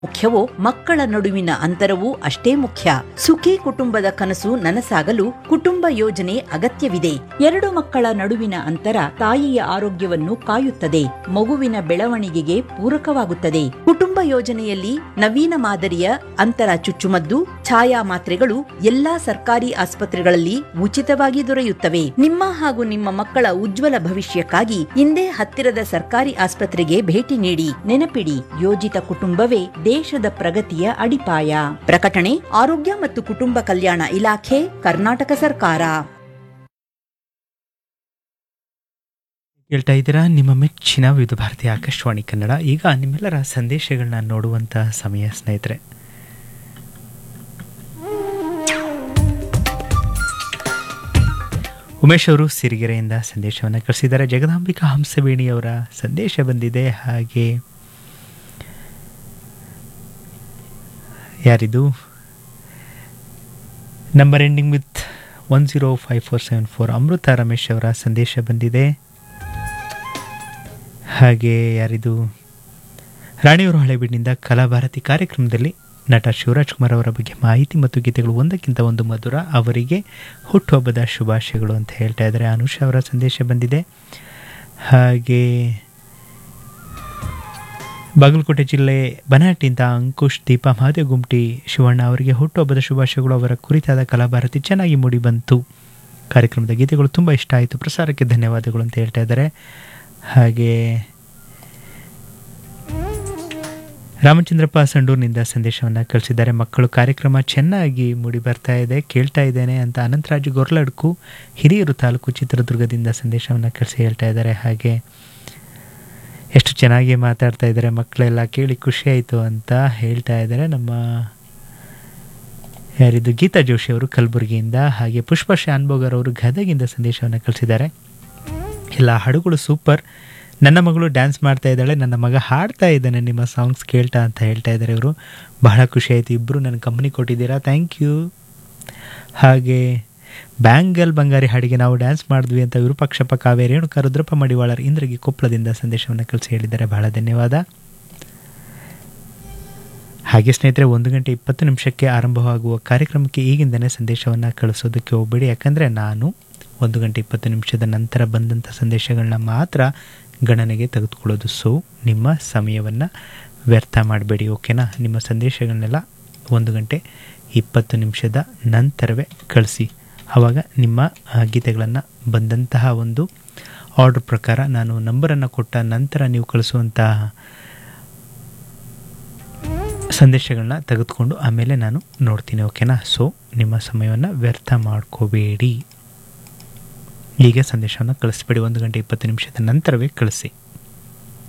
ಮುಖ್ಯವೋ ಮಕ್ಕಳ ನಡುವಿನ ಅಂತರವೂ ಅಷ್ಟೇ ಮುಖ್ಯ ಸುಖಿ ಕುಟುಂಬದ ಕನಸು ನನಸಾಗಲು ಕುಟುಂಬ ಯೋಜನೆ ಅಗತ್ಯವಿದೆ ಎರಡು ಮಕ್ಕಳ ನಡುವಿನ ಅಂತರ ತಾಯಿಯ ಆರೋಗ್ಯವನ್ನು ಕಾಯುತ್ತದೆ ಮಗುವಿನ ಬೆಳವಣಿಗೆಗೆ ಪೂರಕವಾಗುತ್ತದೆ ಕುಟುಂಬ ಯೋಜನೆಯಲ್ಲಿ ನವೀನ ಮಾದರಿಯ ಅಂತರ ಚುಚ್ಚುಮದ್ದು ಛಾಯಾ ಮಾತ್ರೆಗಳು ಎಲ್ಲಾ ಸರ್ಕಾರಿ ಆಸ್ಪತ್ರೆಗಳಲ್ಲಿ ಉಚಿತವಾಗಿ ದೊರೆಯುತ್ತವೆ ನಿಮ್ಮ ಹಾಗೂ ನಿಮ್ಮ ಮಕ್ಕಳ ಉಜ್ವಲ ಭವಿಷ್ಯಕ್ಕಾಗಿ ಇಂದೇ ಹತ್ತಿರದ ಸರ್ಕಾರಿ ಆಸ್ಪತ್ರೆಗೆ ಭೇಟಿ ನೀಡಿ ನೆನಪಿಡಿ ಯೋಜಿತ ಕುಟುಂಬವೇ ದೇಶದ ಪ್ರಗತಿಯ ಅಡಿಪಾಯ ಪ್ರಕಟಣೆ ಆರೋಗ್ಯ ಮತ್ತು ಕುಟುಂಬ ಕಲ್ಯಾಣ ಇಲಾಖೆ ಕರ್ನಾಟಕ ಸರ್ಕಾರ ಹೇಳ್ತಾ ಇದ್ದೀರಾ ನಿಮ್ಮ ಮೆಚ್ಚಿನ ವಿವಿಧ ಭಾರತಿ ಆಕಾಶವಾಣಿ ಕನ್ನಡ ಈಗ ನಿಮ್ಮೆಲ್ಲರ ಸಂದೇಶಗಳನ್ನ ನೋಡುವಂತಹ ಸಮಯ ಸ್ನೇಹಿತರೆ ಉಮೇಶ್ ಅವರು ಸಿರಿಗೆರೆಯಿಂದ ಸಂದೇಶವನ್ನು ಕಳಿಸಿದ್ದಾರೆ ಜಗದಾಂಬಿಕಾ ಹಂಸವೇಣಿ ಅವರ ಸಂದೇಶ ಬಂದಿದೆ ಹಾಗೆ ಯಾರಿದು number ending with one zero five four seven four Amrita Ramesh ಅವರ ಸಂದೇಶ ಬಂದಿದೆ ಹಾಗೆ ಯಾರಿದು ರಾಣಿಯವರು ಹಳೆಬೀಡಿನಿಂದ ಕಲಾಭಾರತಿ ಕಾರ್ಯಕ್ರಮದಲ್ಲಿ ನಟ ಶಿವರಾಜ್ ಕುಮಾರ್ ಅವರ ಬಗ್ಗೆ ಮಾಹಿತಿ ಮತ್ತು ಗೀತೆಗಳು ಒಂದಕ್ಕಿಂತ ಒಂದು ಮಧುರ ಅವರಿಗೆ ಹುಟ್ಟುಹಬ್ಬದ ಶುಭಾಶಯಗಳು ಅಂತ ಹೇಳ್ತಾ ಇದ್ದಾರೆ ಅನುಷ ಅವರ ಸಂದೇಶ ಬಂದಿದೆ ಹಾಗೆ ಬಾಗಲಕೋಟೆ ಜಿಲ್ಲೆ ಬನಾಟಿಯಿಂದ ಅಂಕುಶ್ ದೀಪ ಮಹಾದೇವ್ ಗುಮ್ಟಿ ಶಿವಣ್ಣ ಅವರಿಗೆ ಹುಟ್ಟುಹಬ್ಬದ ಶುಭಾಶಯಗಳು ಅವರ ಕುರಿತಾದ ಕಲಾಭಾರತಿ ಚೆನ್ನಾಗಿ ಮೂಡಿ ಬಂತು ಕಾರ್ಯಕ್ರಮದ ಗೀತೆಗಳು ತುಂಬ ಇಷ್ಟ ಆಯಿತು ಪ್ರಸಾರಕ್ಕೆ ಧನ್ಯವಾದಗಳು ಅಂತ ಹೇಳ್ತಾ ಇದ್ದಾರೆ ಹಾಗೆ ರಾಮಚಂದ್ರಪ್ಪ ಸಂಡೂರಿನಿಂದ ಸಂದೇಶವನ್ನು ಕಳಿಸಿದ್ದಾರೆ ಮಕ್ಕಳು ಕಾರ್ಯಕ್ರಮ ಚೆನ್ನಾಗಿ ಮೂಡಿ ಬರ್ತಾ ಇದೆ ಕೇಳ್ತಾ ಇದ್ದೇನೆ ಅಂತ ಅನಂತರಾಜು ಗೊರ್ಲಡ್ಕು ಹಿರಿಯೂರು ತಾಲೂಕು ಚಿತ್ರದುರ್ಗದಿಂದ ಸಂದೇಶವನ್ನು ಕಳಿಸಿ ಹೇಳ್ತಾ ಇದ್ದಾರೆ ಹಾಗೆ ಎಷ್ಟು ಚೆನ್ನಾಗಿ ಮಾತಾಡ್ತಾ ಇದ್ದಾರೆ ಮಕ್ಕಳೆಲ್ಲ ಕೇಳಿ ಖುಷಿ ಆಯಿತು ಅಂತ ಹೇಳ್ತಾ ಇದ್ದಾರೆ ನಮ್ಮ ಯಾರಿದ್ದು ಗೀತಾ ಜೋಶಿ ಅವರು ಕಲಬುರಗಿಯಿಂದ ಹಾಗೆ ಪುಷ್ಪ ಶಾನ್ಭೋಗರ್ ಅವರು ಗದಗಿಂದ ಸಂದೇಶವನ್ನು ಕಳಿಸಿದ್ದಾರೆ ಎಲ್ಲ ಹಾಡುಗಳು ಸೂಪರ್ ನನ್ನ ಮಗಳು ಡ್ಯಾನ್ಸ್ ಮಾಡ್ತಾ ಇದ್ದಾಳೆ ನನ್ನ ಮಗ ಹಾಡ್ತಾ ಇದ್ದಾನೆ ನಿಮ್ಮ ಸಾಂಗ್ಸ್ ಕೇಳ್ತಾ ಅಂತ ಹೇಳ್ತಾ ಇದ್ದಾರೆ ಇವರು ಬಹಳ ಖುಷಿ ಆಯಿತು ಇಬ್ಬರು ನನ್ನ ಕಂಪ್ನಿ ಕೊಟ್ಟಿದ್ದೀರಾ ಥ್ಯಾಂಕ್ ಯು ಹಾಗೆ ಬ್ಯಾಂಗಲ್ ಬಂಗಾರಿ ಹಾಡಿಗೆ ನಾವು ಡ್ಯಾನ್ಸ್ ಮಾಡಿದ್ವಿ ಅಂತ ವಿರೂಪಾಕ್ಷಪ್ಪ ಕಾವೇರಿ ರೇಣುಕ ರುದ್ರಪ್ಪ ಮಡಿವಾಳರ್ ಇಂದ್ರಗಿ ಕೊಪ್ಪಳದಿಂದ ಸಂದೇಶವನ್ನು ಕಳಿಸಿ ಹೇಳಿದ್ದಾರೆ ಬಹಳ ಧನ್ಯವಾದ ಹಾಗೆ ಸ್ನೇಹಿತರೆ ಒಂದು ಗಂಟೆ ಇಪ್ಪತ್ತು ನಿಮಿಷಕ್ಕೆ ಆರಂಭವಾಗುವ ಕಾರ್ಯಕ್ರಮಕ್ಕೆ ಈಗಿಂದನೇ ಸಂದೇಶವನ್ನು ಕಳಿಸೋದಕ್ಕೆ ಹೋಗಬೇಡಿ ಯಾಕಂದರೆ ನಾನು ಒಂದು ಗಂಟೆ ಇಪ್ಪತ್ತು ನಿಮಿಷದ ನಂತರ ಬಂದಂಥ ಸಂದೇಶಗಳನ್ನ ಮಾತ್ರ ಗಣನೆಗೆ ತೆಗೆದುಕೊಳ್ಳೋದು ಸೊ ನಿಮ್ಮ ಸಮಯವನ್ನು ವ್ಯರ್ಥ ಮಾಡಬೇಡಿ ಓಕೆನಾ ನಿಮ್ಮ ಸಂದೇಶಗಳನ್ನೆಲ್ಲ ಒಂದು ಗಂಟೆ ಇಪ್ಪತ್ತು ನಿಮಿಷದ ನಂತರವೇ ಕಳಿಸಿ ಆವಾಗ ನಿಮ್ಮ ಗೀತೆಗಳನ್ನು ಬಂದಂತಹ ಒಂದು ಆರ್ಡ್ರ್ ಪ್ರಕಾರ ನಾನು ನಂಬರನ್ನು ಕೊಟ್ಟ ನಂತರ ನೀವು ಕಳಿಸುವಂತಹ ಸಂದೇಶಗಳನ್ನ ತೆಗೆದುಕೊಂಡು ಆಮೇಲೆ ನಾನು ನೋಡ್ತೀನಿ ಓಕೆನಾ ಸೊ ನಿಮ್ಮ ಸಮಯವನ್ನು ವ್ಯರ್ಥ ಮಾಡ್ಕೋಬೇಡಿ ಹೀಗೆ ಸಂದೇಶವನ್ನು ಕಳಿಸ್ಬೇಡಿ ಒಂದು ಗಂಟೆ ಇಪ್ಪತ್ತು ನಿಮಿಷದ ನಂತರವೇ ಕಳಿಸಿ